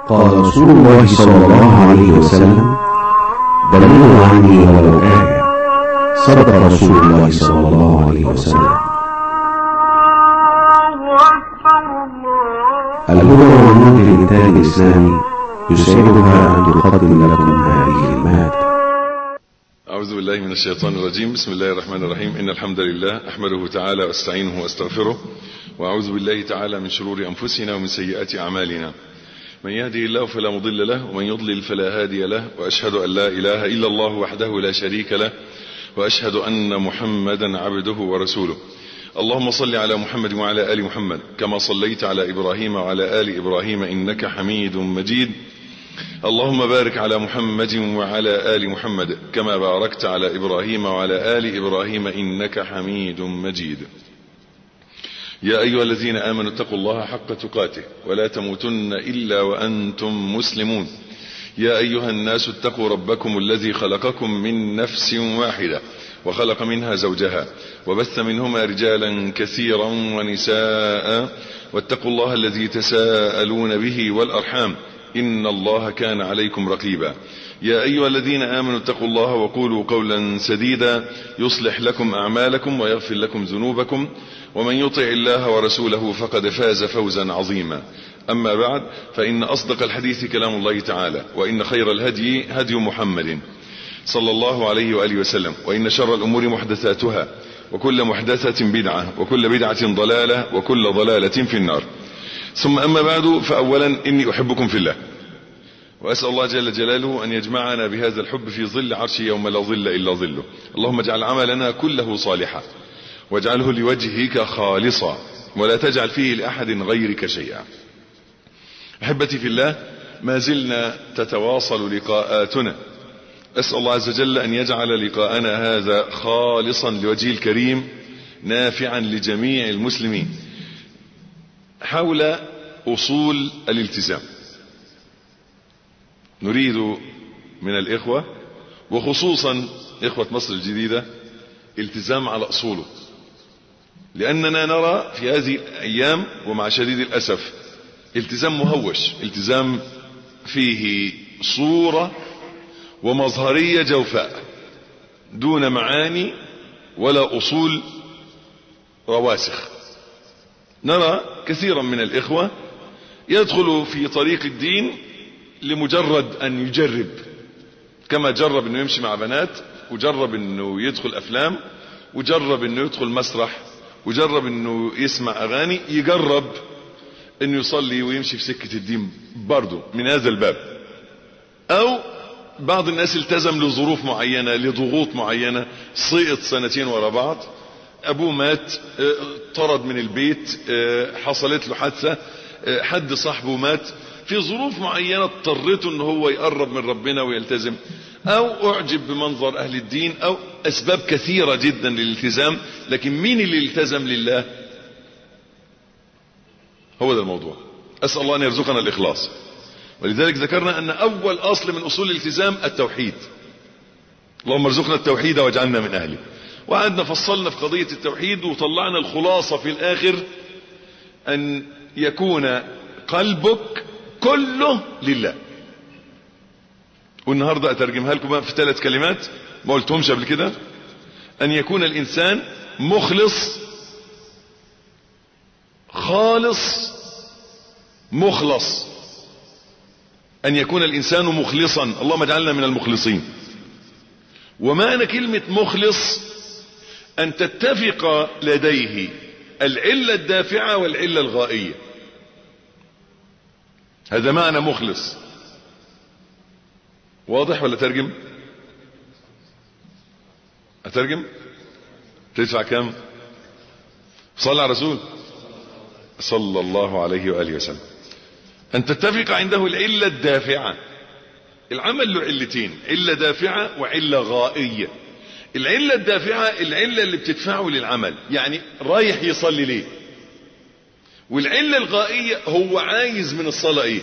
قال رسول الله صلى الله عليه وسلم بلغوا عني ولو آية صدق رسول الله صلى الله عليه وسلم الهدى والنور للإنتاج الإسلامي يسعدها أن تقدم لكم هذه المادة أعوذ بالله من الشيطان الرجيم بسم الله الرحمن الرحيم إن الحمد لله أحمده تعالى واستعينه واستغفره وأعوذ بالله تعالى من شرور أنفسنا ومن سيئات أعمالنا من يهدي الله فلا مضل له ومن يضلل فلا هادي له وأشهد أن لا إله إلا الله وحده لا شريك له وأشهد أن محمدا عبده ورسوله اللهم صل على محمد وعلى آل محمد كما صليت على إبراهيم وعلى آل إبراهيم إنك حميد مجيد اللهم بارك على محمد وعلى آل محمد كما باركت على إبراهيم وعلى آل إبراهيم إنك حميد مجيد يا أيها الذين آمنوا اتقوا الله حق تقاته ولا تموتن إلا وأنتم مسلمون يا أيها الناس اتقوا ربكم الذي خلقكم من نفس واحدة وخلق منها زوجها وبث منهما رجالا كثيرا ونساء واتقوا الله الذي تساءلون به والأرحام إن الله كان عليكم رقيبا يا أيها الذين آمنوا اتقوا الله وقولوا قولا سديدا يصلح لكم أعمالكم ويغفر لكم ذنوبكم ومن يطع الله ورسوله فقد فاز فوزا عظيما أما بعد فإن أصدق الحديث كلام الله تعالى وإن خير الهدي هدي محمد صلى الله عليه وآله وسلم وإن شر الأمور محدثاتها وكل محدثة بدعة وكل بدعة ضلالة وكل ضلالة في النار ثم أما بعد فأولا إني أحبكم في الله وأسأل الله جل جلاله أن يجمعنا بهذا الحب في ظل عرشه يوم لا ظل إلا ظله اللهم اجعل عملنا كله صالحا واجعله لوجهك خالصا ولا تجعل فيه لأحد غيرك شيئا أحبتي في الله ما زلنا تتواصل لقاءاتنا أسأل الله عز وجل أن يجعل لقاءنا هذا خالصا لوجهه الكريم نافعا لجميع المسلمين حول أصول الالتزام نريد من الإخوة وخصوصا إخوة مصر الجديدة التزام على أصوله لأننا نرى في هذه الأيام ومع شديد الأسف التزام مهوش التزام فيه صورة ومظهرية جوفاء دون معاني ولا أصول رواسخ نرى كثيرا من الإخوة يدخل في طريق الدين لمجرد أن يجرب كما جرب أنه يمشي مع بنات وجرب أنه يدخل أفلام وجرب أنه يدخل مسرح وجرب أنه يسمع أغاني يجرب أنه يصلي ويمشي في سكة الدين برضه من هذا الباب أو بعض الناس التزم لظروف معينة لضغوط معينة سقط سنتين ورا بعض ابوه مات طرد من البيت حصلت له حادثة حد صاحبه مات في ظروف معينة اضطرته ان هو يقرب من ربنا ويلتزم او اعجب بمنظر اهل الدين او اسباب كثيرة جدا للالتزام لكن مين اللي التزم لله هو ده الموضوع اسأل الله ان يرزقنا الاخلاص ولذلك ذكرنا ان اول اصل من اصول الالتزام التوحيد اللهم ارزقنا التوحيد واجعلنا من اهله وقعدنا فصلنا في قضية التوحيد وطلعنا الخلاصة في الاخر ان يكون قلبك كله لله والنهاردة اترجمها لكم بقى في ثلاث كلمات ما قلتهمش قبل كده ان يكون الانسان مخلص خالص مخلص ان يكون الانسان مخلصا اللهم اجعلنا من المخلصين ومعنى كلمة مخلص ان تتفق لديه العلة الدافعة والعلة الغائية هذا معنى مخلص واضح ولا ترجم اترجم تدفع كام صلى على رسول صلى الله عليه وآله وسلم ان تتفق عنده العلة الدافعة العمل له علتين علة دافعة وعلة غائية العلة الدافعة العلة اللي بتدفعه للعمل يعني رايح يصلي ليه والعلة الغائية هو عايز من الصلاة ايه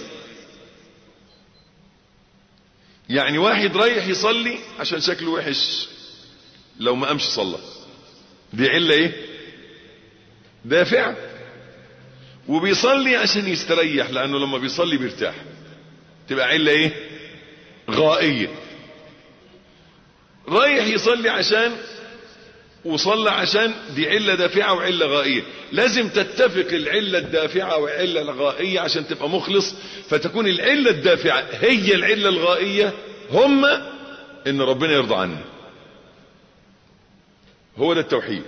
يعني واحد رايح يصلي عشان شكله وحش لو ما قامش صلى دي علة ايه دافعة وبيصلي عشان يستريح لانه لما بيصلي بيرتاح تبقى علة ايه غائية رايح يصلي عشان وصلى عشان دي علة دافعة وعلة غائية لازم تتفق العلة الدافعة والعلة الغائية عشان تبقى مخلص فتكون العلة الدافعة هي العلة الغائية هم ان ربنا يرضى عني هو ده التوحيد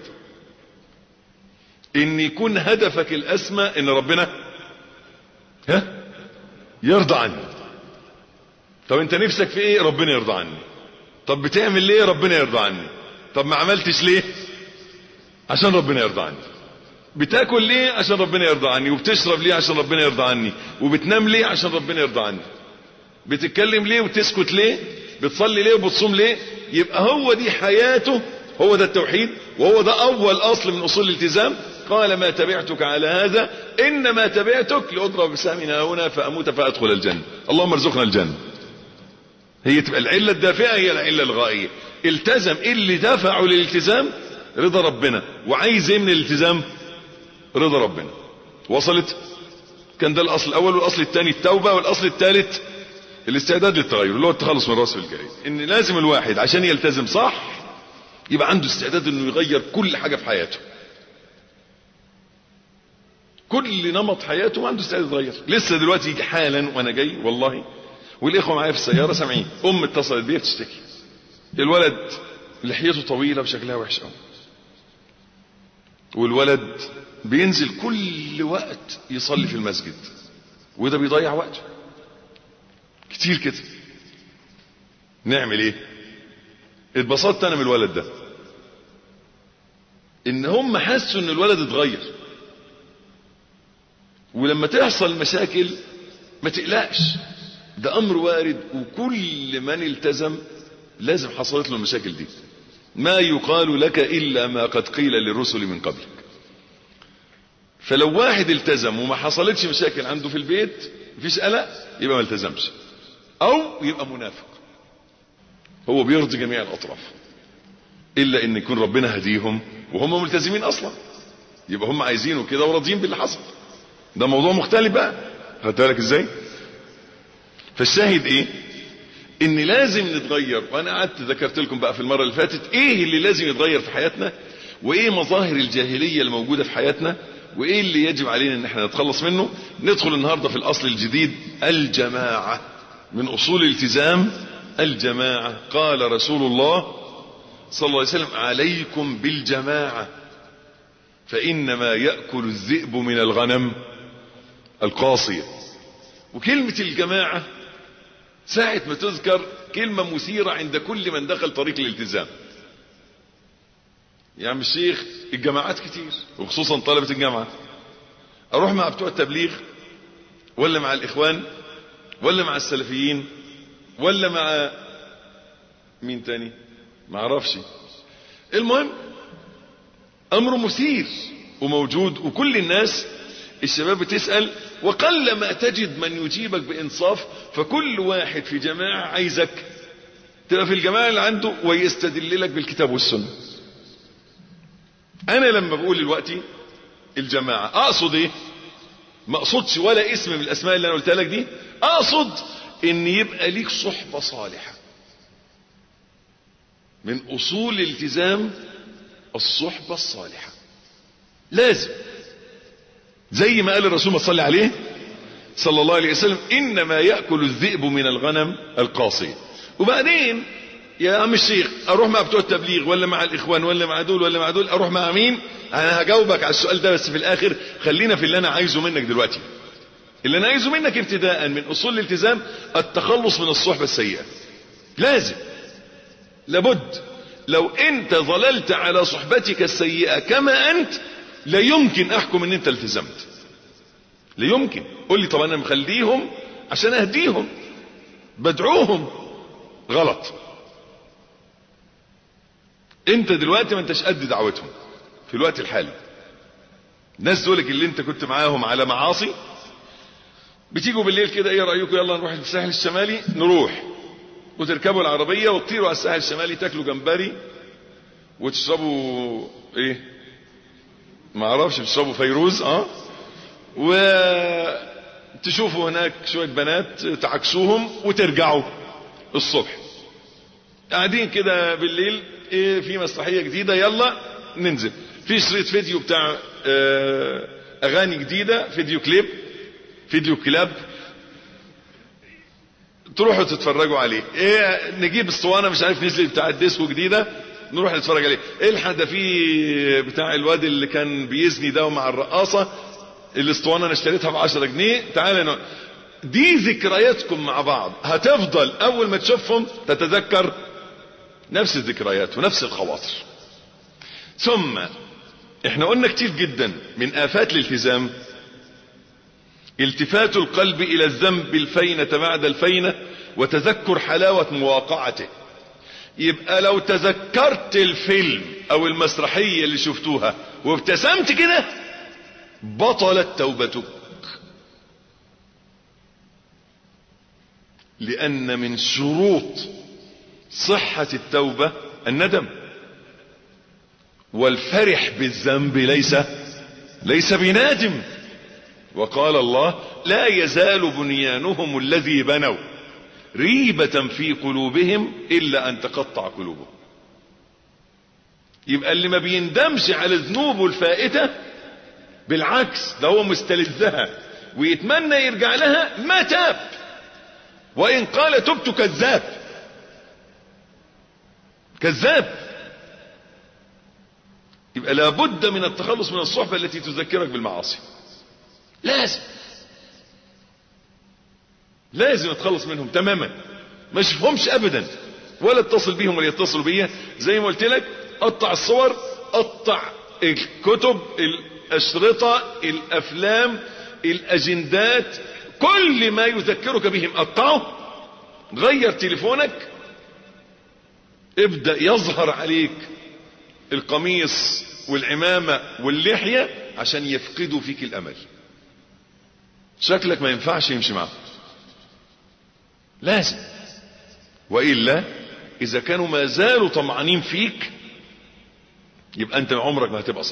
ان يكون هدفك الاسمى ان ربنا ها يرضى عني طب انت نفسك في ايه ربنا يرضى عني طب بتعمل ليه ربنا يرضى عني طب ما عملتش ليه عشان ربنا يرضى عني بتاكل ليه عشان ربنا يرضى عني وبتشرب ليه عشان ربنا يرضى عني وبتنام ليه عشان ربنا يرضى عني بتتكلم ليه وتسكت ليه بتصلي ليه وبتصوم ليه يبقى هو دي حياته هو ده التوحيد وهو ده اول اصل من اصول الالتزام قال ما تبعتك على هذا انما تبعتك لاضرب بسهمنا هنا فاموت فادخل الجنه اللهم ارزقنا الجنه هي تبقى العله الدافئه هي العله الغائيه التزم اللي دفعه للالتزام رضا ربنا وعايز ايه من الالتزام رضا ربنا وصلت كان ده الاصل الاول والاصل الثاني التوبه والاصل الثالث الاستعداد للتغير اللي هو التخلص من راس الجريد ان لازم الواحد عشان يلتزم صح يبقى عنده استعداد انه يغير كل حاجه في حياته كل نمط حياته عنده استعداد يتغير لسه دلوقتي يجي حالا وانا جاي والله والاخوه معايا في السياره سامعين ام اتصلت بيا بتشتكي الولد لحيته طويله وشكلها وحش قوي والولد بينزل كل وقت يصلي في المسجد وده بيضيع وقته كتير كده نعمل ايه اتبسطت انا من الولد ده ان هم حسوا ان الولد اتغير ولما تحصل مشاكل ما تقلقش ده امر وارد وكل من التزم لازم حصلت له المشاكل دي ما يقال لك الا ما قد قيل للرسل من قبلك فلو واحد التزم وما حصلتش مشاكل عنده في البيت مفيش قلق يبقى ما التزمش او يبقى منافق هو بيرضي جميع الاطراف الا ان يكون ربنا هديهم وهم ملتزمين اصلا يبقى هم عايزينه كده وراضيين باللي حصل ده موضوع مختلف بقى خدت بالك ازاي فالشاهد ايه ان لازم نتغير وانا قعدت ذكرت لكم بقى في المره اللي فاتت ايه اللي لازم يتغير في حياتنا وايه مظاهر الجاهليه الموجوده في حياتنا وايه اللي يجب علينا ان احنا نتخلص منه ندخل النهارده في الاصل الجديد الجماعه من اصول الالتزام الجماعه قال رسول الله صلى الله عليه وسلم عليكم بالجماعه فانما ياكل الذئب من الغنم القاصيه وكلمه الجماعه ساعة ما تذكر كلمة مثيرة عند كل من دخل طريق الالتزام يا عم الشيخ الجماعات كتير وخصوصا طلبة الجامعة اروح مع بتوع التبليغ ولا مع الاخوان ولا مع السلفيين ولا مع مين تاني ما اعرفش المهم امر مثير وموجود وكل الناس الشباب بتسأل وقل ما تجد من يجيبك بإنصاف فكل واحد في جماعة عايزك تبقى في الجماعة اللي عنده ويستدل لك بالكتاب والسنة أنا لما بقول دلوقتي الجماعة أقصد إيه؟ ما أقصدش ولا اسم من الأسماء اللي أنا قلتها لك دي أقصد إن يبقى ليك صحبة صالحة من أصول الالتزام الصحبة الصالحة لازم زي ما قال الرسول ما صلى عليه صلى الله عليه وسلم انما ياكل الذئب من الغنم القاصيه وبعدين يا عم الشيخ اروح مع بتوع التبليغ ولا مع الاخوان ولا مع دول ولا مع دول اروح مع مين انا هجاوبك على السؤال ده بس في الاخر خلينا في اللي انا عايزه منك دلوقتي اللي انا عايزه منك ابتداء من اصول الالتزام التخلص من الصحبه السيئه لازم لابد لو انت ظللت على صحبتك السيئه كما انت لا يمكن احكم ان انت التزمت لا يمكن قول لي طب انا مخليهم عشان اهديهم بدعوهم غلط انت دلوقتي ما انتش قد دعوتهم في الوقت الحالي الناس دولك اللي انت كنت معاهم على معاصي بتيجوا بالليل كده ايه رايكم يلا نروح الساحل الشمالي نروح وتركبوا العربيه وتطيروا على الساحل الشمالي تاكلوا جمبري وتشربوا ايه ما اعرفش بتشربوا فيروز اه و تشوفوا هناك شوية بنات تعكسوهم وترجعوا الصبح قاعدين كده بالليل ايه في مسرحية جديدة يلا ننزل في شريط فيديو بتاع اه اغاني جديدة فيديو كليب فيديو كلاب تروحوا تتفرجوا عليه ايه نجيب اسطوانة مش عارف نزل بتاع الديسكو جديدة نروح نتفرج عليه ايه الحد في بتاع الواد اللي كان بيزني ده مع الرقاصة الاسطوانة انا اشتريتها ب 10 جنيه تعالى نو... دي ذكرياتكم مع بعض هتفضل اول ما تشوفهم تتذكر نفس الذكريات ونفس الخواطر ثم احنا قلنا كتير جدا من افات الالتزام التفات القلب الى الذنب الفينة بعد الفينة وتذكر حلاوة مواقعته يبقى لو تذكرت الفيلم او المسرحية اللي شفتوها وابتسمت كده بطلت توبتك لان من شروط صحة التوبة الندم والفرح بالذنب ليس ليس بنادم وقال الله لا يزال بنيانهم الذي بنوا ريبة في قلوبهم إلا أن تقطع قلوبهم يبقى اللي ما بيندمش على ذنوبه الفائتة بالعكس ده هو مستلذها ويتمنى يرجع لها ما تاب وإن قال تبت كذاب كذاب يبقى لابد من التخلص من الصحبة التي تذكرك بالمعاصي لازم لازم اتخلص منهم تماما ما اشوفهمش ابدا ولا اتصل بيهم ولا يتصلوا بيا زي ما قلت لك قطع الصور قطع الكتب الاشرطة الافلام الاجندات كل ما يذكرك بهم قطعه غير تليفونك ابدأ يظهر عليك القميص والعمامة واللحية عشان يفقدوا فيك الامل شكلك ما ينفعش يمشي معه لازم وإلا إذا كانوا ما زالوا طمعانين فيك يبقى أنت عمرك ما هتبقى صح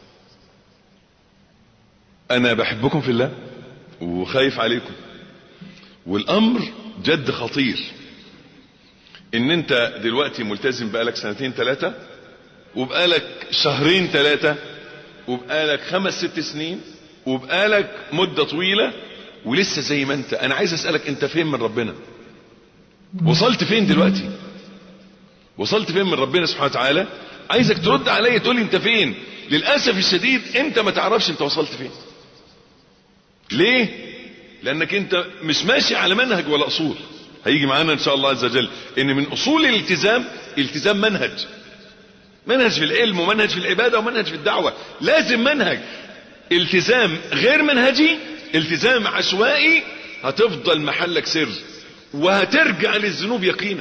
أنا بحبكم في الله وخايف عليكم والأمر جد خطير إن أنت دلوقتي ملتزم بقالك سنتين ثلاثة وبقالك شهرين ثلاثة وبقالك خمس ست سنين وبقالك مدة طويلة ولسه زي ما انت انا عايز اسألك انت فين من ربنا وصلت فين دلوقتي وصلت فين من ربنا سبحانه وتعالى عايزك ترد عليا تقول لي انت فين للأسف الشديد انت ما تعرفش انت وصلت فين ليه لانك انت مش ماشي على منهج ولا اصول هيجي معانا ان شاء الله عز وجل ان من اصول الالتزام التزام منهج منهج في العلم ومنهج في العبادة ومنهج في الدعوة لازم منهج التزام غير منهجي التزام عشوائي هتفضل محلك سر وهترجع للذنوب يقينا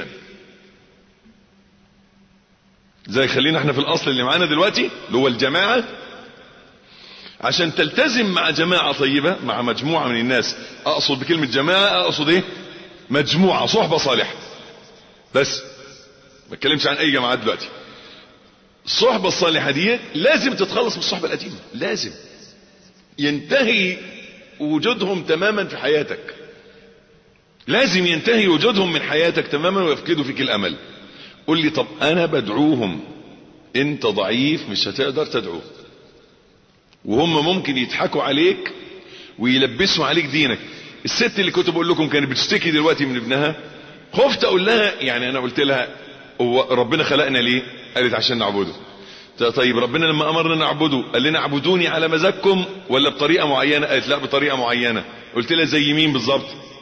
زي خلينا احنا في الاصل اللي معانا دلوقتي اللي هو الجماعة عشان تلتزم مع جماعة طيبة مع مجموعة من الناس اقصد بكلمة جماعة اقصد ايه مجموعة صحبة صالحة بس ما اتكلمش عن اي جماعات دلوقتي الصحبة الصالحة دي لازم تتخلص من الصحبة القديمة لازم ينتهي وجودهم تماما في حياتك لازم ينتهي وجودهم من حياتك تماما ويفقدوا فيك الامل قل لي طب انا بدعوهم انت ضعيف مش هتقدر تدعوه وهم ممكن يضحكوا عليك ويلبسوا عليك دينك الست اللي كنت بقول لكم كانت بتشتكي دلوقتي من ابنها خفت اقول لها يعني انا قلت لها هو ربنا خلقنا ليه قالت عشان نعبده طيب ربنا لما امرنا نعبده قال لنا اعبدوني على مزاجكم ولا بطريقه معينه قالت لا بطريقه معينه قلت لها زي مين بالظبط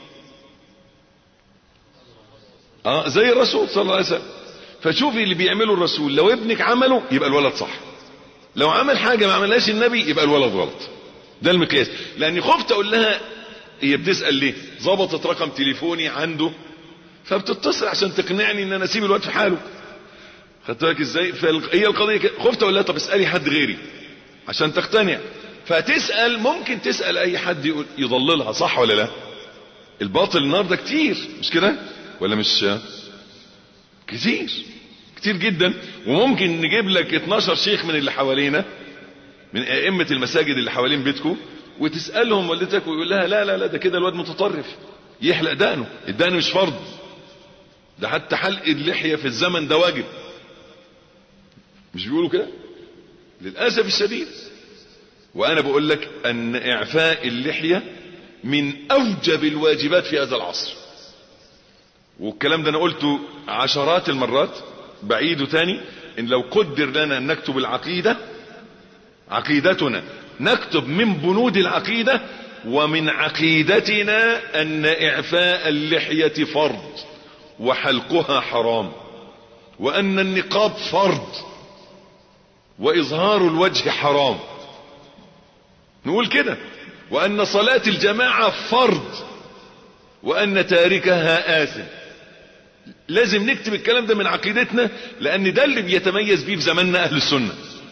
اه زي الرسول صلى الله عليه وسلم فشوفي اللي بيعمله الرسول لو ابنك عمله يبقى الولد صح لو عمل حاجه ما عملهاش النبي يبقى الولد غلط ده المقياس لاني خفت اقول لها هي بتسال ليه ظبطت رقم تليفوني عنده فبتتصل عشان تقنعني ان انا اسيب الواد في حاله خدت بالك ازاي فهي القضيه كده خفت اقول لها طب اسالي حد غيري عشان تقتنع فتسال ممكن تسال اي حد يقول يضللها صح ولا لا الباطل النهارده كتير مش كده ولا مش كتير كتير جدا وممكن نجيب لك 12 شيخ من اللي حوالينا من ائمه المساجد اللي حوالين بيتكم وتسالهم والدتك ويقول لها لا لا لا ده كده الواد متطرف يحلق دقنه الدقن مش فرض ده حتى حلق اللحيه في الزمن ده واجب مش بيقولوا كده للاسف الشديد وانا بقول لك ان اعفاء اللحيه من اوجب الواجبات في هذا العصر والكلام ده انا قلته عشرات المرات بعيده تاني ان لو قدر لنا ان نكتب العقيده عقيدتنا نكتب من بنود العقيده ومن عقيدتنا ان اعفاء اللحيه فرض وحلقها حرام وان النقاب فرض واظهار الوجه حرام نقول كده وان صلاة الجماعة فرض وان تاركها آثم لازم نكتب الكلام ده من عقيدتنا لان ده اللي بيتميز بيه في زماننا اهل السنة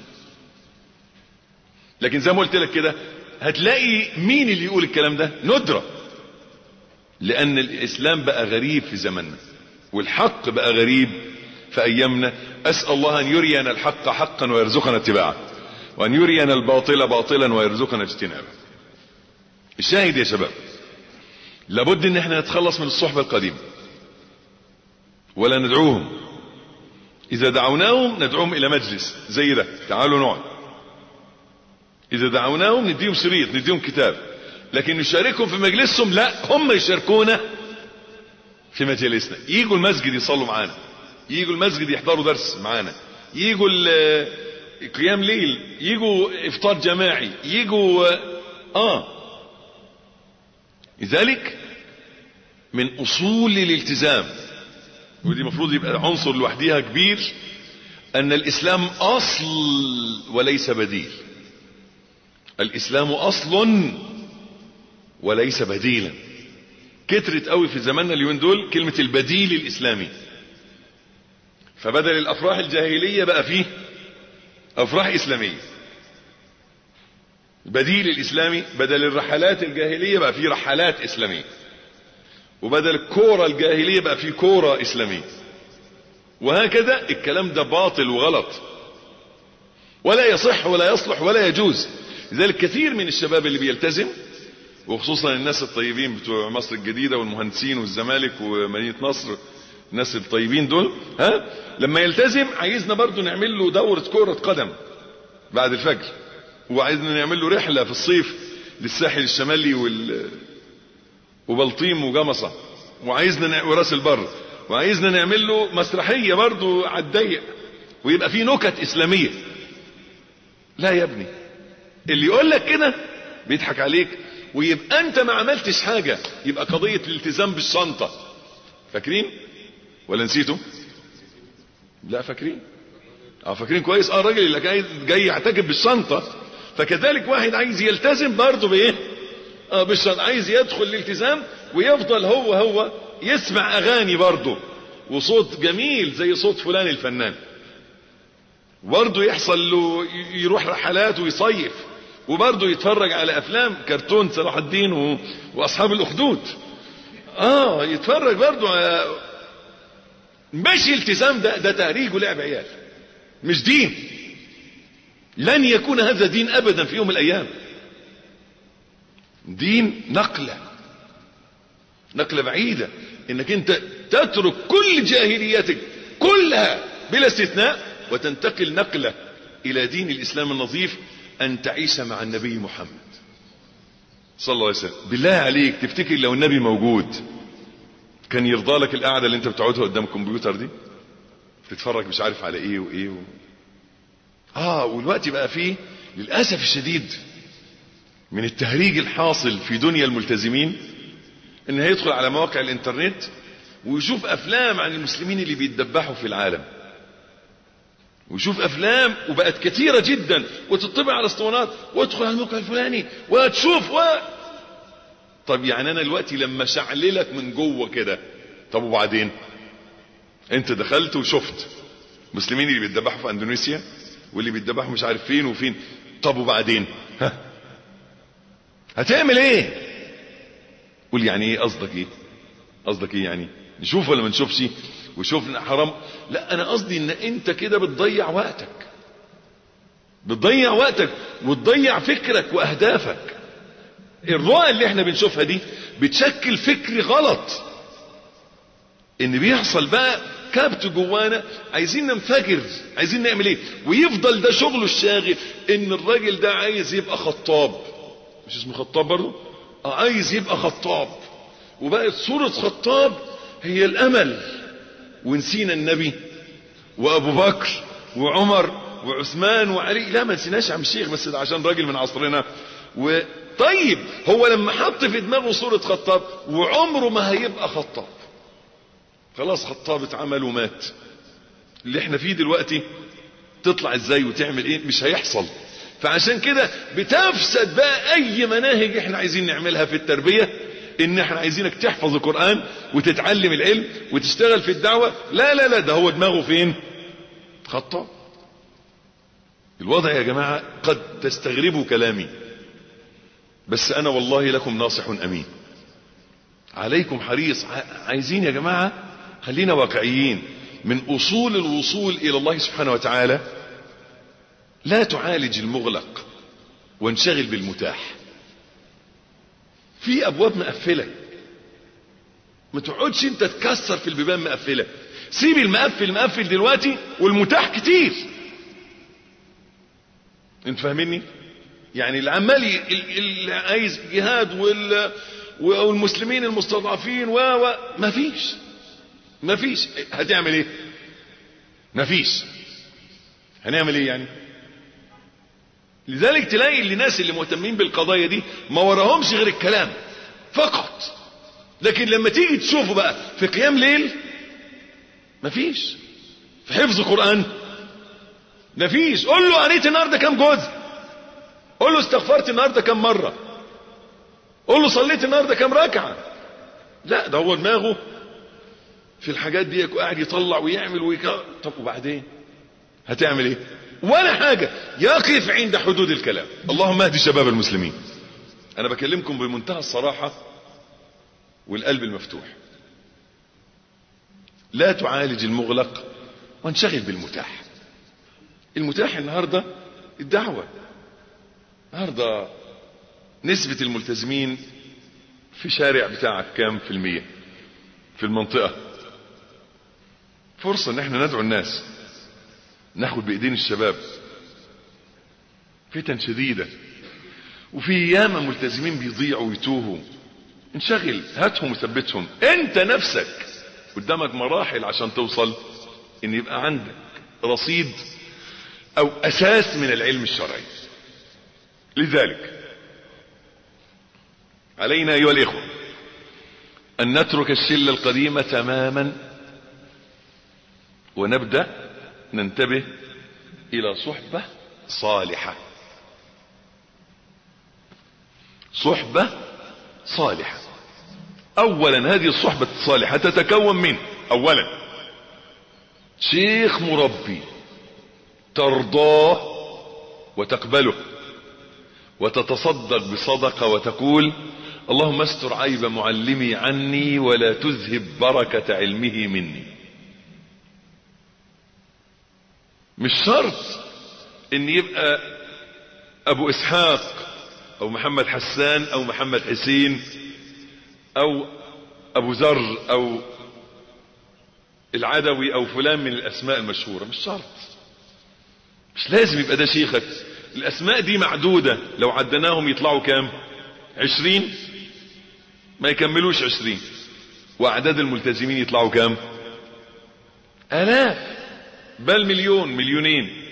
لكن زي ما قلت لك كده هتلاقي مين اللي يقول الكلام ده ندرة لان الاسلام بقى غريب في زماننا والحق بقى غريب في ايامنا اسأل الله ان يرينا الحق حقا ويرزقنا اتباعه وان يرينا الباطل باطلا ويرزقنا اجتنابه الشاهد يا شباب لابد ان احنا نتخلص من الصحبة القديمة ولا ندعوهم اذا دعوناهم ندعوهم الى مجلس زي ده تعالوا نقعد اذا دعوناهم نديهم شريط نديهم كتاب لكن نشاركهم في مجلسهم لا هم يشاركونا في مجالسنا يجوا المسجد يصلوا معانا يجوا المسجد يحضروا درس معانا يجوا قيام ليل يجوا افطار جماعي يجوا اه لذلك من اصول الالتزام ودي المفروض يبقى عنصر لوحديها كبير ان الاسلام اصل وليس بديل الاسلام اصل وليس بديلا كترت قوي في زماننا اليومين دول كلمة البديل الاسلامي فبدل الافراح الجاهلية بقى فيه افراح اسلامية البديل الاسلامي بدل الرحلات الجاهلية بقى فيه رحلات اسلامية وبدل الكورة الجاهلية بقى فيه كورة اسلامية وهكذا الكلام ده باطل وغلط ولا يصح ولا يصلح ولا يجوز لذلك كثير من الشباب اللي بيلتزم وخصوصا الناس الطيبين بتوع مصر الجديدة والمهندسين والزمالك ومدينة نصر الناس الطيبين دول ها لما يلتزم عايزنا برضو نعمل له دورة كرة قدم بعد الفجر وعايزنا نعمل له رحلة في الصيف للساحل الشمالي وال وبلطيم وجمصة وعايزنا ن... وراس البر وعايزنا نعمل له مسرحية برضو على الضيق ويبقى فيه نكت اسلامية لا يا ابني اللي يقول لك كده بيضحك عليك ويبقى انت ما عملتش حاجة يبقى قضية الالتزام بالشنطة فاكرين ولا نسيتوا لا فاكرين اه فاكرين كويس اه الراجل اللي جاي جاي يعتكف بالشنطة فكذلك واحد عايز يلتزم برضه بايه اه بالشنطة عايز يدخل الالتزام ويفضل هو هو يسمع اغاني برضه وصوت جميل زي صوت فلان الفنان برضه يحصل له يروح رحلات ويصيف وبرضه يتفرج على افلام كرتون صلاح الدين و... واصحاب الاخدود اه يتفرج برضه على مش التزام ده ده تهريج ولعب عيال مش دين لن يكون هذا دين ابدا في يوم من الايام دين نقلة نقلة بعيدة انك انت تترك كل جاهليتك كلها بلا استثناء وتنتقل نقلة الى دين الاسلام النظيف ان تعيش مع النبي محمد صلى الله عليه وسلم بالله عليك تفتكر لو النبي موجود كان يرضى لك القعده اللي انت بتقعدها قدام الكمبيوتر دي تتفرج مش عارف على ايه وايه و... اه والوقت بقى فيه للاسف الشديد من التهريج الحاصل في دنيا الملتزمين ان هيدخل على مواقع الانترنت ويشوف افلام عن المسلمين اللي بيتدبحوا في العالم ويشوف افلام وبقت كثيرة جدا وتطبع على اسطوانات وادخل على الموقع الفلاني وتشوف و... طب يعني انا دلوقتي لما شعللك من جوه كده طب وبعدين انت دخلت وشفت مسلمين اللي بيتذبحوا في اندونيسيا واللي بيتذبحوا مش عارف فين وفين طب وبعدين ها هتعمل ايه قول يعني ايه قصدك ايه قصدك ايه يعني نشوف ولا ما نشوفش وشوفنا حرام لا انا قصدي ان انت كده بتضيع وقتك بتضيع وقتك وتضيع فكرك واهدافك الرؤى اللي احنا بنشوفها دي بتشكل فكر غلط ان بيحصل بقى كبت جوانا عايزين ننفجر عايزين نعمل ايه ويفضل ده شغله الشاغل ان الراجل ده عايز يبقى خطاب مش اسمه خطاب برضه اه عايز يبقى خطاب وبقت صورة خطاب هي الامل ونسينا النبي وابو بكر وعمر وعثمان وعلي لا ما نسيناش عم الشيخ بس ده عشان راجل من عصرنا وطيب هو لما حط في دماغه صورة خطاب وعمره ما هيبقى خطاب خلاص خطاب اتعمل ومات اللي احنا فيه دلوقتي تطلع ازاي وتعمل ايه مش هيحصل فعشان كده بتفسد بقى اي مناهج احنا عايزين نعملها في التربية ان احنا عايزينك تحفظ القرآن وتتعلم العلم وتشتغل في الدعوة لا لا لا ده هو دماغه فين خطاب الوضع يا جماعة قد تستغربوا كلامي بس انا والله لكم ناصح امين عليكم حريص عايزين يا جماعة خلينا واقعيين من اصول الوصول الى الله سبحانه وتعالى لا تعالج المغلق وانشغل بالمتاح في ابواب مقفلة ما تقعدش انت تكسر في البيبان مقفلة سيب المقفل مقفل دلوقتي والمتاح كتير انت فاهميني يعني العمال اللي عايز جهاد وال والمسلمين المستضعفين و و مفيش مفيش هتعمل ايه مفيش هنعمل ايه يعني لذلك تلاقي الناس اللي مهتمين بالقضايا دي ما وراهمش غير الكلام فقط لكن لما تيجي تشوفه بقى في قيام ليل مفيش في حفظ قرآن مفيش قول له قريت النهارده كام جزء قول له استغفرت النهارده كام مرة قول له صليت النهارده كام ركعة لا ده هو دماغه في الحاجات دي قاعد يطلع ويعمل ويكا طب وبعدين هتعمل ايه ولا حاجة يقف عند حدود الكلام اللهم اهدي شباب المسلمين انا بكلمكم بمنتهى الصراحة والقلب المفتوح لا تعالج المغلق وانشغل بالمتاح المتاح النهاردة الدعوة النهاردة نسبة الملتزمين في شارع بتاعك كام في المية في المنطقة فرصة ان احنا ندعو الناس ناخد بايدين الشباب فتن شديدة وفي ياما ملتزمين بيضيعوا ويتوهوا انشغل هاتهم وثبتهم انت نفسك قدامك مراحل عشان توصل ان يبقى عندك رصيد او اساس من العلم الشرعي لذلك علينا ايها الاخوة ان نترك الشلة القديمة تماما ونبدأ ننتبه الى صحبة صالحة صحبة صالحة اولا هذه الصحبة الصالحة تتكون من اولا شيخ مربي ترضاه وتقبله وتتصدق بصدقة وتقول اللهم استر عيب معلمي عني ولا تذهب بركة علمه مني مش شرط ان يبقى ابو اسحاق او محمد حسان او محمد حسين او ابو ذر او العدوي او فلان من الاسماء المشهورة مش شرط مش لازم يبقى ده شيخك الاسماء دي معدودة لو عدناهم يطلعوا كام عشرين ما يكملوش عشرين واعداد الملتزمين يطلعوا كام الاف بل مليون مليونين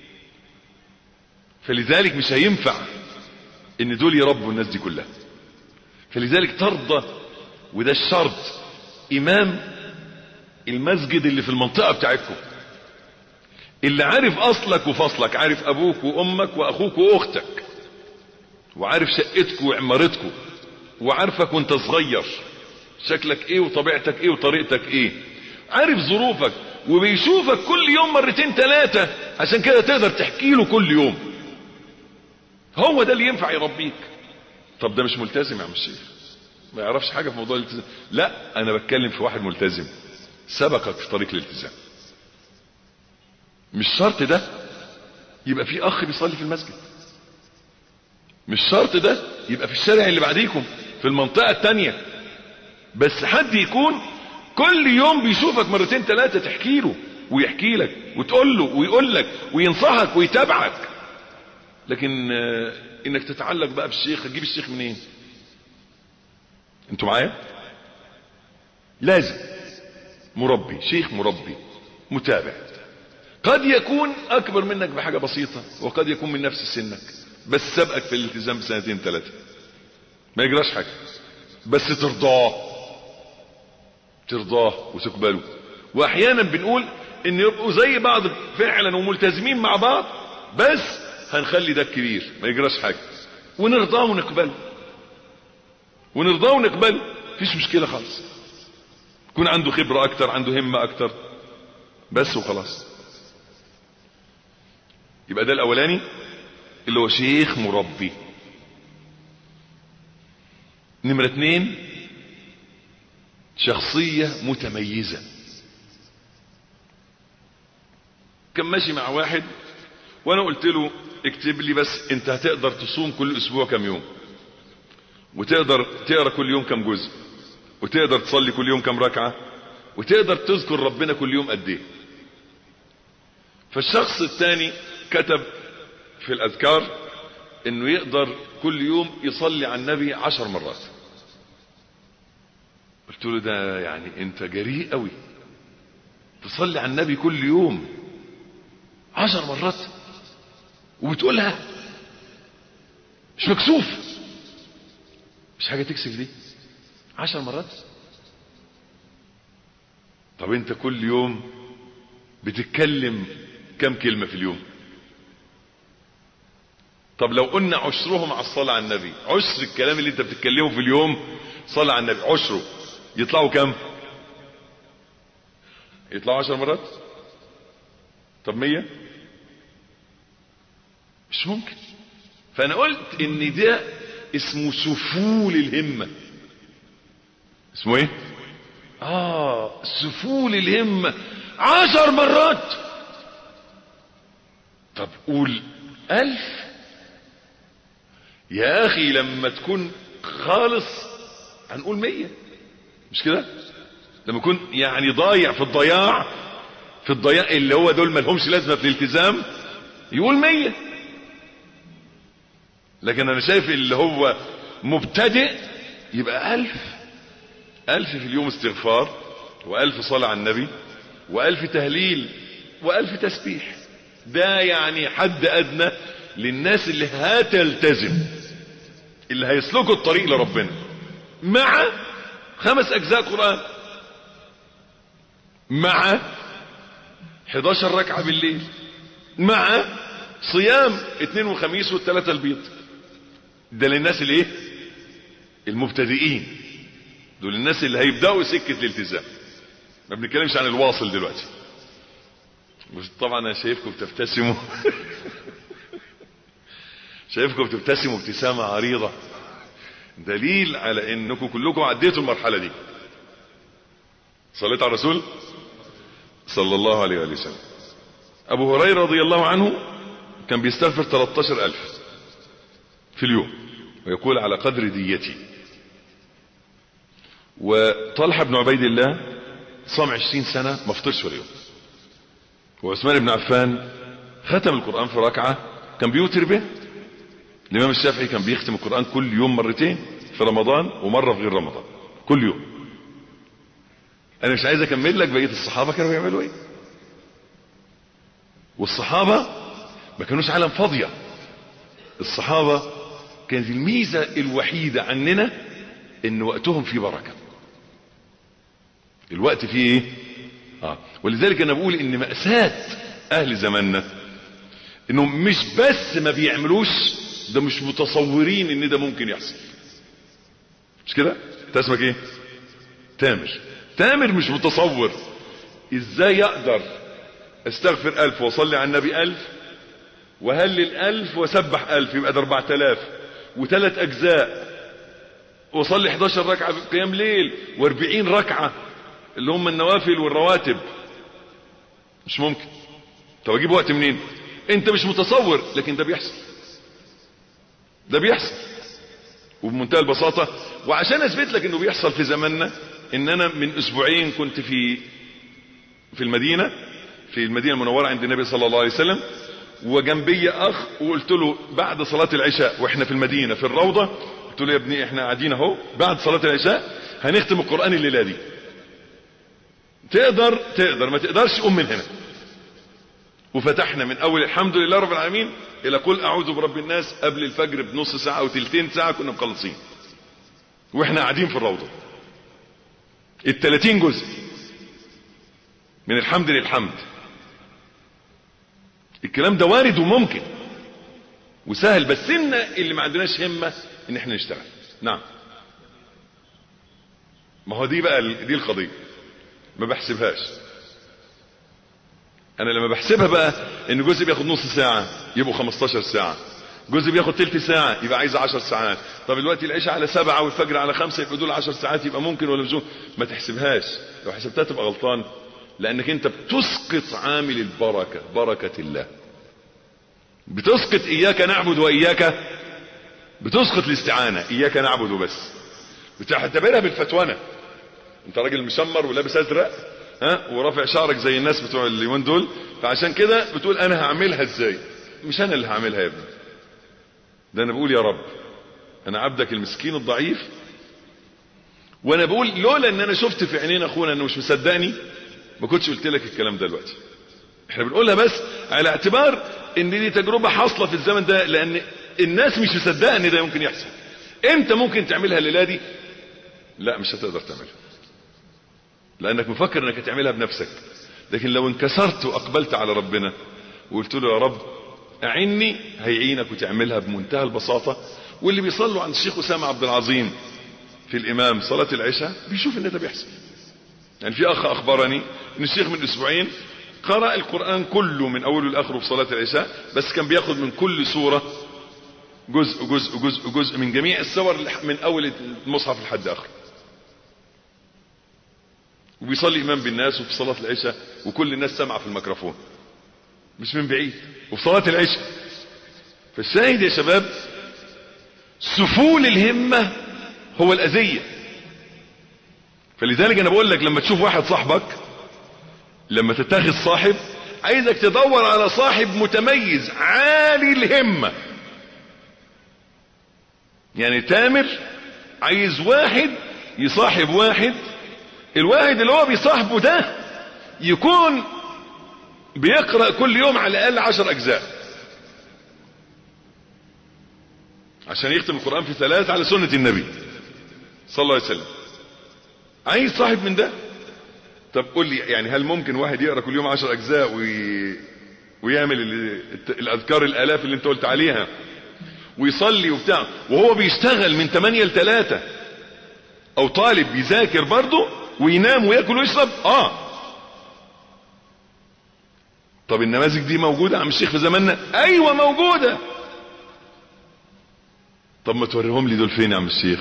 فلذلك مش هينفع ان دول يربوا الناس دي كلها فلذلك ترضى وده الشرط امام المسجد اللي في المنطقة بتاعتكم اللي عارف اصلك وفصلك عارف ابوك وامك واخوك واختك وعارف شقتك وعمارتكم وعارفك وانت صغير شكلك ايه وطبيعتك ايه وطريقتك ايه عارف ظروفك وبيشوفك كل يوم مرتين ثلاثة عشان كده تقدر تحكي له كل يوم هو ده اللي ينفع يربيك طب ده مش ملتزم يا عم الشيخ ما يعرفش حاجة في موضوع الالتزام لا انا بتكلم في واحد ملتزم سبقك في طريق الالتزام مش شرط ده يبقى في اخ بيصلي في المسجد مش شرط ده يبقى في الشارع اللي بعديكم في المنطقة التانية بس حد يكون كل يوم بيشوفك مرتين ثلاثة تحكي له ويحكي لك وتقول له ويقول لك وينصحك ويتابعك لكن آه، انك تتعلق بقى بالشيخ هتجيب الشيخ منين انتوا معايا لازم مربي شيخ مربي متابع قد يكون اكبر منك بحاجة بسيطة وقد يكون من نفس سنك بس سبقك في الالتزام بسنتين ثلاثة ما يجراش حاجة بس ترضاه ترضاه وتقبله واحيانا بنقول ان يبقوا زي بعض فعلا وملتزمين مع بعض بس هنخلي ده الكبير ما يجراش حاجة ونرضاه ونقبله ونرضاه ونقبله مفيش مشكلة خالص يكون عنده خبرة اكتر عنده همة اكتر بس وخلاص يبقى ده الاولاني اللي هو شيخ مربي نمرة اتنين شخصية متميزة كان ماشي مع واحد وانا قلت له اكتب لي بس انت هتقدر تصوم كل اسبوع كم يوم وتقدر تقرا كل يوم كم جزء وتقدر تصلي كل يوم كم ركعة وتقدر تذكر ربنا كل يوم قد ايه فالشخص الثاني كتب في الاذكار انه يقدر كل يوم يصلي على النبي عشر مرات قلت له ده يعني انت جريء قوي تصلي على النبي كل يوم عشر مرات وبتقولها مش مكسوف مش حاجة تكسف دي عشر مرات طب انت كل يوم بتتكلم كم كلمة في اليوم طب لو قلنا عشرهم على الصلاة على النبي عشر الكلام اللي انت بتتكلمه في اليوم صلاة على النبي عشره يطلعوا كم يطلعوا عشر مرات طب مية مش ممكن فانا قلت ان ده اسمه سفول الهمة اسمه ايه اه سفول الهمة عشر مرات طب قول الف يا اخي لما تكون خالص هنقول مية مش كده لما يكون يعني ضايع في الضياع في الضياع اللي هو دول ملهمش لازمة في الالتزام يقول مية لكن انا شايف اللي هو مبتدئ يبقى الف الف في اليوم استغفار والف صلاة على النبي والف تهليل والف تسبيح ده يعني حد ادنى للناس اللي هتلتزم اللي هيسلكوا الطريق لربنا مع خمس اجزاء قرآن مع 11 ركعة بالليل مع صيام اثنين وخميس والثلاثة البيض ده للناس اللي ايه المبتدئين دول الناس اللي هيبدأوا سكة الالتزام ما بنتكلمش عن الواصل دلوقتي طبعا انا شايفكم بتبتسموا شايفكم بتبتسموا ابتسامة عريضة دليل على انكم كلكم عديتوا المرحلة دي صليت على الرسول صلى الله عليه وآله وسلم ابو هريرة رضي الله عنه كان بيستغفر 13000 في اليوم ويقول على قدر ديتي وطلحة بن عبيد الله صام 20 سنة ما فطرش ولا يوم وعثمان بن عفان ختم القرآن في ركعة كان بيوتر به الإمام الشافعي كان بيختم القرآن كل يوم مرتين في رمضان ومرة في غير رمضان كل يوم أنا مش عايز أكمل لك بقية الصحابة كانوا بيعملوا إيه والصحابة ما كانوش عالم فاضية الصحابة كانت الميزة الوحيدة عننا إن وقتهم فيه بركة الوقت فيه إيه آه. ولذلك أنا بقول إن مأساة أهل زماننا إنهم مش بس ما بيعملوش ده مش متصورين ان ده ممكن يحصل مش كده انت اسمك ايه تامر تامر مش متصور ازاي اقدر استغفر الف واصلي على النبي الف وهلل الف وسبح الف يبقى ده اربعة الاف وثلاث اجزاء واصلي 11 ركعة في قيام ليل و40 ركعة اللي هم النوافل والرواتب مش ممكن طب اجيب وقت منين انت مش متصور لكن ده بيحصل ده بيحصل وبمنتهى البساطة وعشان اثبت لك انه بيحصل في زماننا ان انا من اسبوعين كنت في في المدينة في المدينة المنورة عند النبي صلى الله عليه وسلم وجنبي اخ وقلت له بعد صلاة العشاء واحنا في المدينة في الروضة قلت له يا ابني احنا قاعدين اهو بعد صلاة العشاء هنختم القرآن الليلة دي تقدر تقدر ما تقدرش قوم من هنا وفتحنا من اول الحمد لله رب العالمين الى قل اعوذ برب الناس قبل الفجر بنص ساعة او تلتين ساعة كنا مخلصين واحنا قاعدين في الروضة التلاتين جزء من الحمد للحمد الكلام ده وارد وممكن وسهل بس ان اللي ما عندناش همة ان احنا نشتغل نعم ما هو دي بقى دي القضية ما بحسبهاش انا لما بحسبها بقى ان جزء بياخد نص ساعة يبقوا 15 ساعة جزء بياخد تلت ساعة يبقى عايز 10 ساعات طب دلوقتي العشاء على سبعة والفجر على خمسة يبقى دول 10 ساعات يبقى ممكن ولا مش ما تحسبهاش لو حسبتها تبقى غلطان لانك انت بتسقط عامل البركة بركة الله بتسقط اياك نعبد واياك بتسقط الاستعانة اياك نعبد وبس بتعتبرها بالفتوانة انت راجل مشمر ولابس ازرق ها ورافع شعرك زي الناس بتوع اليومين دول فعشان كده بتقول انا هعملها ازاي مش انا اللي هعملها يا ابني ده انا بقول يا رب انا عبدك المسكين الضعيف وانا بقول لولا ان انا شفت في عينين اخونا انه مش مصدقني ما كنتش قلت لك الكلام ده دلوقتي احنا بنقولها بس على اعتبار ان دي تجربة حاصلة في الزمن ده لان الناس مش مصدقه ان ده ممكن يحصل انت ممكن تعملها الليله دي لا مش هتقدر تعملها لانك مفكر انك هتعملها بنفسك لكن لو انكسرت واقبلت على ربنا وقلت له يا رب اعني هيعينك وتعملها بمنتهى البساطة واللي بيصلوا عند الشيخ اسامه عبد العظيم في الامام صلاة العشاء بيشوف ان ده بيحصل يعني في اخ اخبرني ان الشيخ من اسبوعين قرأ القرآن كله من اوله لاخره في صلاة العشاء بس كان بياخد من كل سورة جزء جزء جزء جزء من جميع السور من اول المصحف لحد اخره وبيصلي امام بالناس وفي صلاة العشاء وكل الناس سامعة في الميكروفون مش من بعيد وفي صلاة العشاء فالشاهد يا شباب سفول الهمة هو الأذية فلذلك انا بقول لك لما تشوف واحد صاحبك لما تتخذ صاحب عايزك تدور على صاحب متميز عالي الهمة يعني تامر عايز واحد يصاحب واحد الواحد اللي هو بيصاحبه ده يكون بيقرأ كل يوم على الأقل عشر أجزاء عشان يختم القرآن في ثلاث على سنة النبي صلى الله عليه وسلم عايز صاحب من ده طب قول لي يعني هل ممكن واحد يقرأ كل يوم عشر أجزاء وي... ويعمل ال... الأذكار الآلاف اللي انت قلت عليها ويصلي وبتاع وهو بيشتغل من 8 ل 3 او طالب بيذاكر برضه وينام وياكل ويشرب اه طب النماذج دي موجودة عم الشيخ في زماننا ايوه موجودة طب ما توريهم لي دول فين يا عم الشيخ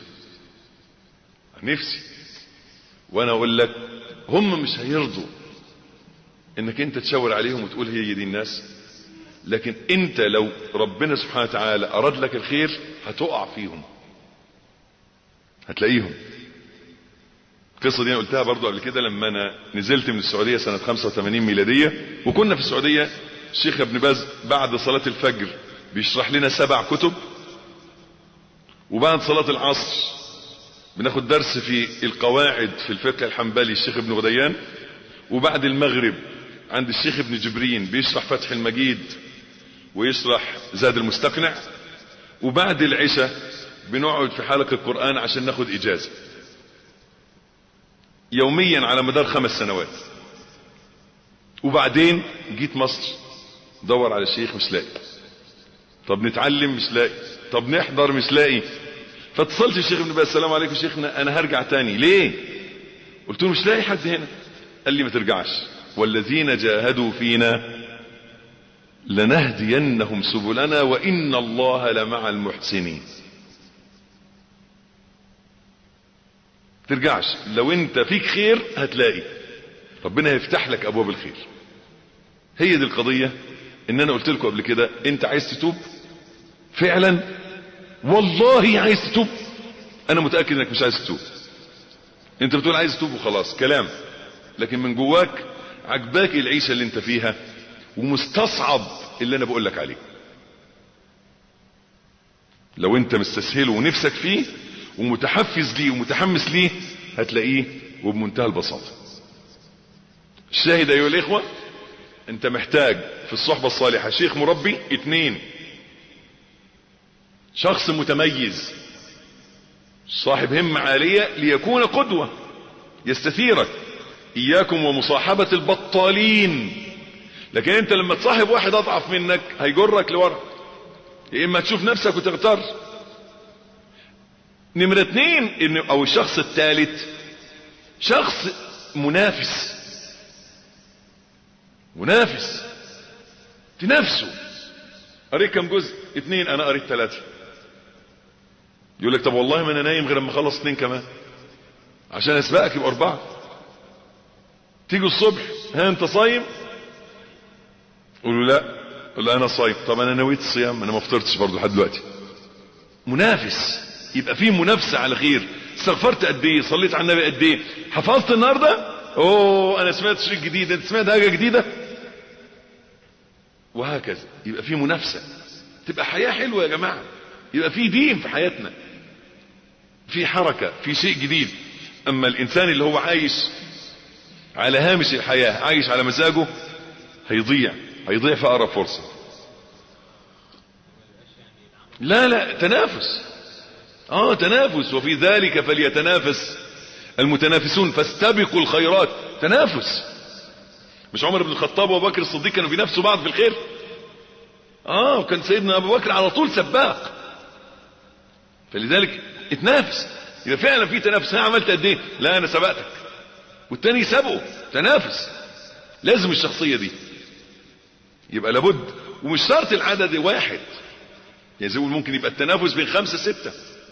نفسي وانا اقول لك هم مش هيرضوا انك انت تشاور عليهم وتقول هي دي الناس لكن انت لو ربنا سبحانه وتعالى اراد لك الخير هتقع فيهم هتلاقيهم القصة دي انا قلتها برضو قبل كده لما انا نزلت من السعودية سنة 85 ميلادية وكنا في السعودية الشيخ ابن باز بعد صلاة الفجر بيشرح لنا سبع كتب وبعد صلاة العصر بناخد درس في القواعد في الفقه الحنبلي الشيخ ابن غديان وبعد المغرب عند الشيخ ابن جبرين بيشرح فتح المجيد ويشرح زاد المستقنع وبعد العشاء بنقعد في حلقة القرآن عشان ناخد إجازة يوميا على مدار خمس سنوات وبعدين جيت مصر دور على الشيخ مش لاقي طب نتعلم مش لاقي طب نحضر مش لاقي فاتصلت الشيخ ابن باز السلام عليكم شيخنا انا هرجع تاني ليه قلت له مش لاقي حد هنا قال لي ما ترجعش والذين جاهدوا فينا لنهدينهم سبلنا وإن الله لمع المحسنين ترجعش لو انت فيك خير هتلاقي ربنا يفتح لك ابواب الخير هي دي القضية ان انا قلت لكم قبل كده انت عايز تتوب فعلا والله عايز تتوب انا متأكد انك مش عايز تتوب انت بتقول عايز تتوب وخلاص كلام لكن من جواك عجباك العيشة اللي انت فيها ومستصعب اللي انا بقول لك عليه لو انت مستسهله ونفسك فيه ومتحفز ليه ومتحمس ليه هتلاقيه وبمنتهى البساطة الشاهد ايها الاخوة انت محتاج في الصحبة الصالحة شيخ مربي اتنين شخص متميز صاحب همة عالية ليكون قدوة يستثيرك اياكم ومصاحبة البطالين لكن انت لما تصاحب واحد اضعف منك هيجرك لورا يا اما تشوف نفسك وتغتر نمرة اتنين إن او الشخص الثالث شخص منافس منافس تنافسه قريت كم جزء اتنين انا قريت ثلاثة يقول لك طب والله ما انا نايم غير اما اخلص اتنين كمان عشان اسبقك يبقى اربعة تيجي الصبح ها انت صايم قولوا لا قول له انا صايم طب انا نويت الصيام انا ما فطرتش برضه لحد دلوقتي منافس يبقى في منافسه على خير استغفرت قد ايه صليت على النبي قد ايه حفظت النهارده اوه انا سمعت شيء جديد انت سمعت حاجه جديده وهكذا يبقى في منافسه تبقى حياه حلوه يا جماعه يبقى في دين في حياتنا في حركه في شيء جديد اما الانسان اللي هو عايش على هامش الحياه عايش على مزاجه هيضيع هيضيع في اقرب فرصه لا لا تنافس اه تنافس وفي ذلك فليتنافس المتنافسون فاستبقوا الخيرات تنافس مش عمر بن الخطاب وابو بكر الصديق كانوا بينافسوا بعض في الخير اه وكان سيدنا ابو بكر على طول سباق فلذلك اتنافس يبقى فعلا في تنافس ها عملت قد ايه لا انا سبقتك والتاني سبقه تنافس لازم الشخصيه دي يبقى لابد ومش شرط العدد واحد يعني زي ممكن يبقى التنافس بين خمسة ستة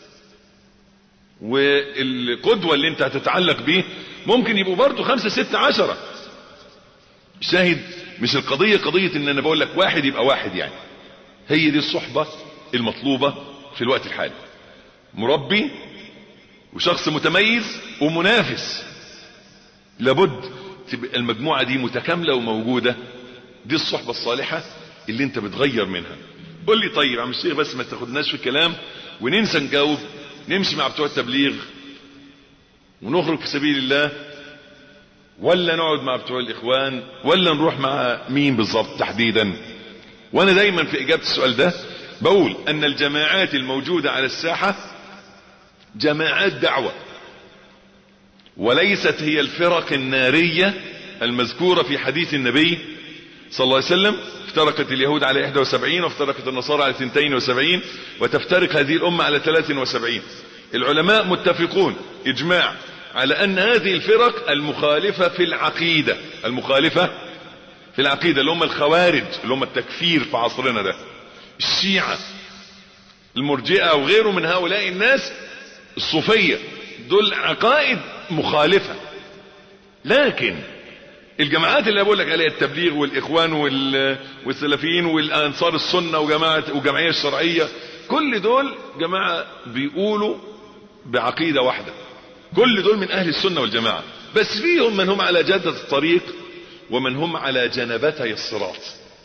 والقدوة اللي انت هتتعلق بيه ممكن يبقوا برضو خمسة ستة عشرة شاهد مش القضية قضية ان انا بقول لك واحد يبقى واحد يعني هي دي الصحبة المطلوبة في الوقت الحالي مربي وشخص متميز ومنافس لابد تبقى المجموعة دي متكاملة وموجودة دي الصحبة الصالحة اللي انت بتغير منها قول لي طيب عم الشيخ بس ما تاخدناش في الكلام وننسى نجاوب نمشي مع بتوع التبليغ ونخرج في سبيل الله ولا نقعد مع بتوع الاخوان ولا نروح مع مين بالظبط تحديدا وانا دايما في اجابة السؤال ده بقول ان الجماعات الموجودة على الساحة جماعات دعوة وليست هي الفرق النارية المذكورة في حديث النبي صلى الله عليه وسلم افترقت اليهود على 71 وافترقت النصارى على 72 وتفترق هذه الأمة على 73 العلماء متفقون إجماع على أن هذه الفرق المخالفة في العقيدة المخالفة في العقيدة اللي هم الخوارج اللي هم التكفير في عصرنا ده الشيعة المرجئة وغيره من هؤلاء الناس الصوفية دول عقائد مخالفة لكن الجماعات اللي بقول لك عليها التبليغ والاخوان والسلفيين والانصار السنه وجماعه وجمعيه الشرعيه كل دول جماعه بيقولوا بعقيده واحده كل دول من اهل السنه والجماعه بس فيهم من هم على جاده الطريق ومن هم على جنبتي الصراط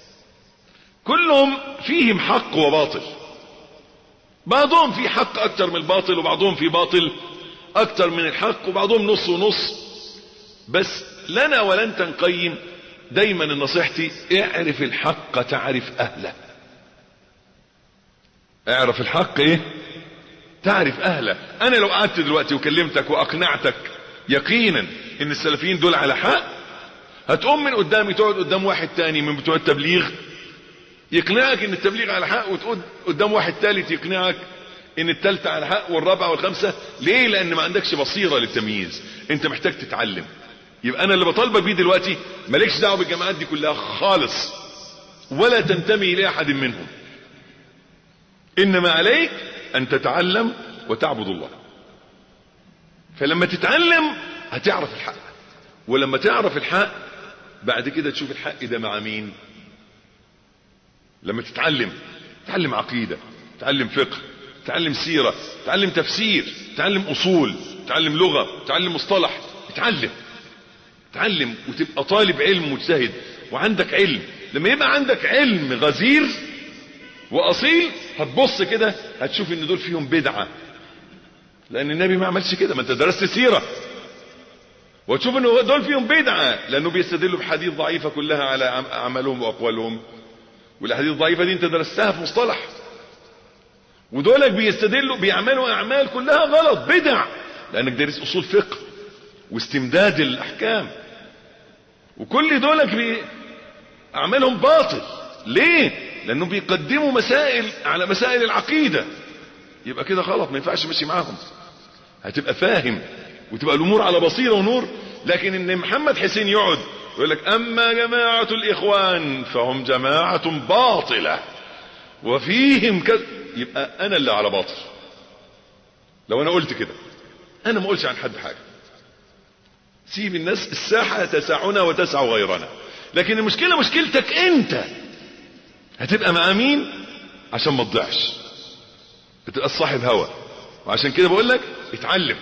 كلهم فيهم حق وباطل بعضهم في حق اكتر من الباطل وبعضهم في باطل اكتر من الحق وبعضهم نص ونص بس لنا ولن تنقيم دايما نصيحتي اعرف الحق تعرف اهله اعرف الحق ايه تعرف اهله انا لو قعدت دلوقتي وكلمتك واقنعتك يقينا ان السلفيين دول على حق هتقوم من قدامي تقعد قدام واحد تاني من بتوع التبليغ يقنعك ان التبليغ على حق وتقعد قدام واحد تالت يقنعك ان التالتة على حق والرابعة والخامسة ليه لان ما عندكش بصيرة للتمييز انت محتاج تتعلم يبقى انا اللي بطالبك بيه دلوقتي مالكش دعوه بالجماعات دي كلها خالص ولا تنتمي الى احد منهم انما عليك ان تتعلم وتعبد الله فلما تتعلم هتعرف الحق ولما تعرف الحق بعد كده تشوف الحق ده مع مين لما تتعلم تتعلم عقيدة تتعلم فقه تعلم سيرة تعلم تفسير تعلم اصول تعلم لغة تعلم مصطلح اتعلم تعلم وتبقى طالب علم مجتهد وعندك علم لما يبقى عندك علم غزير واصيل هتبص كده هتشوف ان دول فيهم بدعة لان النبي ما عملش كده ما انت درست سيرة وتشوف ان دول فيهم بدعة لانه بيستدلوا بحديث ضعيفة كلها على اعمالهم واقوالهم والاحاديث الضعيفة دي انت درستها في مصطلح ودولك بيستدلوا بيعملوا اعمال كلها غلط بدع لانك دارس اصول فقه واستمداد الاحكام وكل دولك بي اعمالهم باطل ليه لانه بيقدموا مسائل على مسائل العقيدة يبقى كده غلط ما ينفعش ماشي معاهم هتبقى فاهم وتبقى الامور على بصيرة ونور لكن ان محمد حسين يقعد يقول لك اما جماعة الاخوان فهم جماعة باطلة وفيهم كذا يبقى انا اللي على باطل لو انا قلت كده انا ما اقولش عن حد حاجة سيب الناس الساحة تسعنا وتسع غيرنا لكن المشكلة مشكلتك انت هتبقى مع مين عشان ما تضيعش بتبقى صاحب هوا وعشان كده بقول لك اتعلم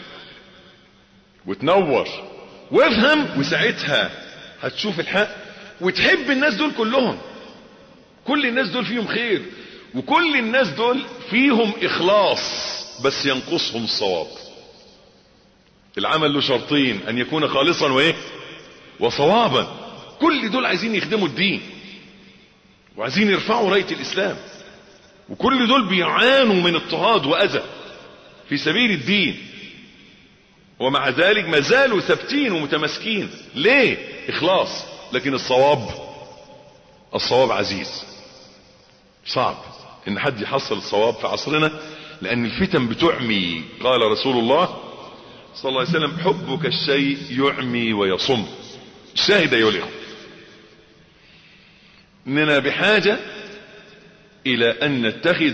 وتنور وافهم وساعتها هتشوف الحق وتحب الناس دول كلهم كل الناس دول فيهم خير وكل الناس دول فيهم اخلاص بس ينقصهم الصواب العمل له شرطين ان يكون خالصا وايه وصوابا كل دول عايزين يخدموا الدين وعايزين يرفعوا راية الاسلام وكل دول بيعانوا من اضطهاد واذى في سبيل الدين ومع ذلك ما زالوا ثابتين ومتمسكين ليه اخلاص لكن الصواب الصواب عزيز صعب ان حد يحصل الصواب في عصرنا لان الفتن بتعمي قال رسول الله صلى الله عليه وسلم حبك الشيء يعمي ويصم الشاهد ايها الاخوه اننا بحاجه الى ان نتخذ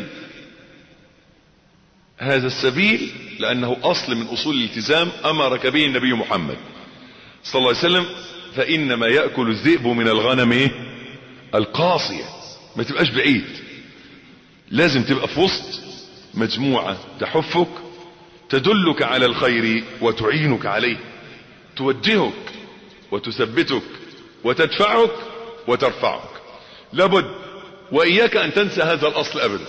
هذا السبيل لانه اصل من اصول الالتزام امرك به النبي محمد صلى الله عليه وسلم فانما ياكل الذئب من الغنم ايه القاصيه ما تبقاش بعيد لازم تبقى في وسط مجموعه تحفك تدلك على الخير وتعينك عليه توجهك وتثبتك وتدفعك وترفعك لابد واياك ان تنسى هذا الاصل ابدا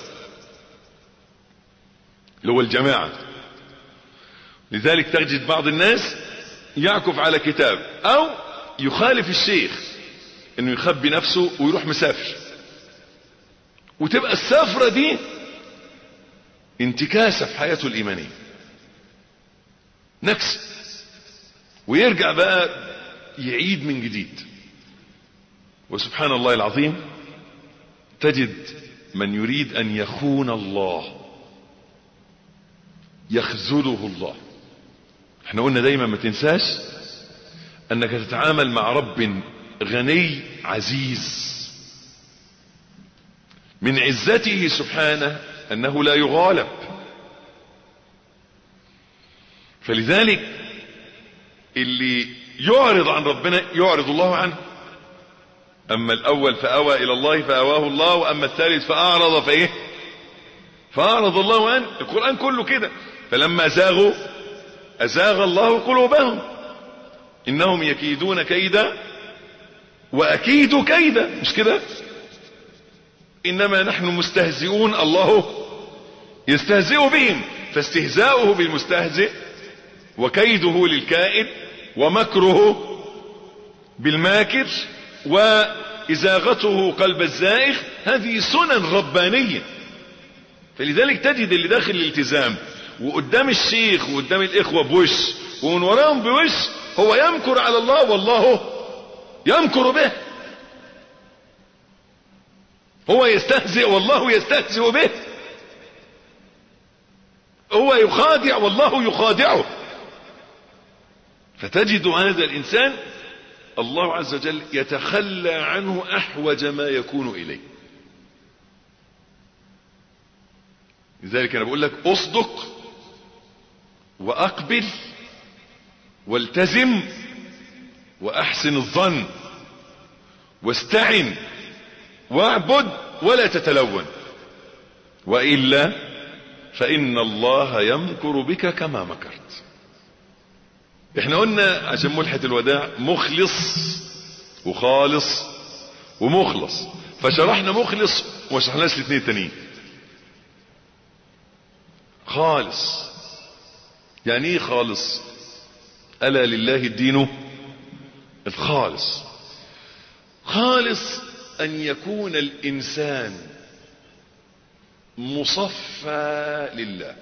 اللي هو الجماعة لذلك تجد بعض الناس يعكف على كتاب او يخالف الشيخ انه يخبي نفسه ويروح مسافر وتبقى السافرة دي انتكاسة في حياته الايمانية نكس ويرجع بقى يعيد من جديد وسبحان الله العظيم تجد من يريد ان يخون الله يخذله الله احنا قلنا دايما ما تنساش انك تتعامل مع رب غني عزيز من عزته سبحانه انه لا يغالب فلذلك اللي يعرض عن ربنا يعرض الله عنه اما الاول فاوى الى الله فاواه الله واما الثالث فاعرض فايه فاعرض الله عنه القرآن كله كده فلما زاغوا ازاغ الله قلوبهم انهم يكيدون كيدا واكيد كيدا مش كده انما نحن مستهزئون الله يستهزئ بهم فاستهزاؤه بالمستهزئ وكيده للكائد ومكره بالماكر وإزاغته قلب الزائغ هذه سنن ربانية فلذلك تجد اللي داخل الالتزام وقدام الشيخ وقدام الإخوة بوش ومن وراهم بوش هو يمكر على الله والله يمكر به هو يستهزئ والله يستهزئ به هو يخادع والله يخادعه فتجد هذا الإنسان الله عز وجل يتخلى عنه أحوج ما يكون إليه لذلك أنا بقول لك أصدق وأقبل والتزم وأحسن الظن واستعن واعبد ولا تتلون وإلا فإن الله يمكر بك كما مكرت احنا قلنا عشان ملحة الوداع مخلص وخالص ومخلص فشرحنا مخلص وما شرحناش الاثنين التانيين خالص يعني ايه خالص الا لله الدين الخالص خالص ان يكون الانسان مصفى لله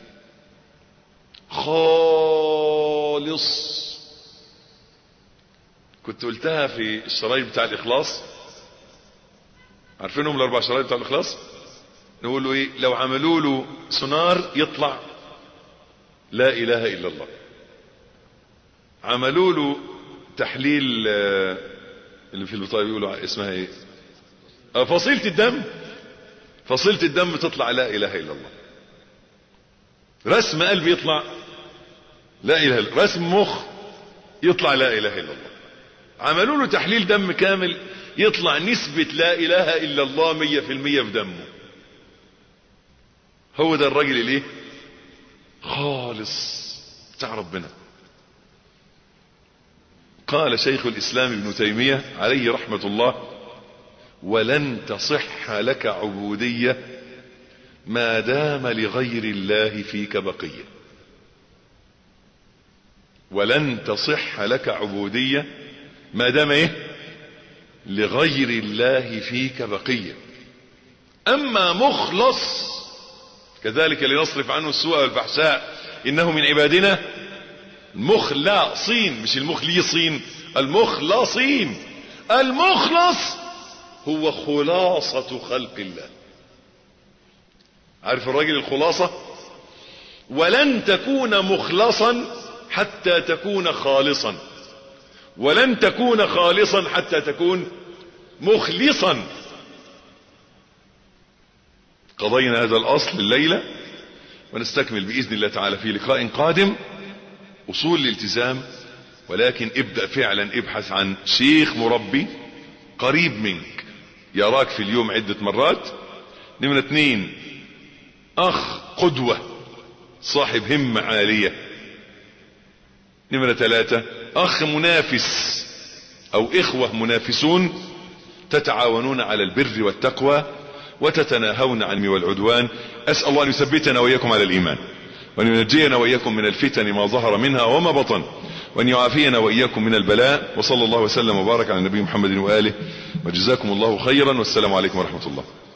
خالص كنت قلتها في الشرايط بتاع الاخلاص عارفينهم الاربع شرايط بتاع الاخلاص نقول له ايه لو عملوا له سونار يطلع لا اله الا الله عملوا له تحليل آه، اللي في البطاقه بيقولوا اسمها ايه آه، فصيله الدم فصيله الدم تطلع لا اله الا الله رسم قلب يطلع لا اله الا رسم مخ يطلع لا اله الا الله عملوا له تحليل دم كامل يطلع نسبة لا اله الا الله مية في المية في دمه هو ده الراجل الايه خالص بتاع ربنا قال شيخ الاسلام ابن تيمية عليه رحمة الله ولن تصح لك عبودية ما دام لغير الله فيك بقية ولن تصح لك عبودية ما دام ايه لغير الله فيك بقية اما مخلص كذلك لنصرف عنه السوء والفحشاء انه من عبادنا المخلصين مش المخلصين المخلصين المخلص هو خلاصة خلق الله عارف الراجل الخلاصة ولن تكون مخلصا حتى تكون خالصا ولن تكون خالصا حتى تكون مخلصا قضينا هذا الاصل الليلة ونستكمل باذن الله تعالى في لقاء قادم اصول الالتزام ولكن ابدأ فعلا ابحث عن شيخ مربي قريب منك يراك في اليوم عدة مرات نمرة اتنين اخ قدوة صاحب همة عالية نمرة ثلاثة اخ منافس او اخوة منافسون تتعاونون على البر والتقوى وتتناهون عن والعدوان اسأل الله ان يثبتنا واياكم على الايمان وان ينجينا واياكم من الفتن ما ظهر منها وما بطن وان يعافينا واياكم من البلاء وصلى الله وسلم وبارك على النبي محمد واله وجزاكم الله خيرا والسلام عليكم ورحمة الله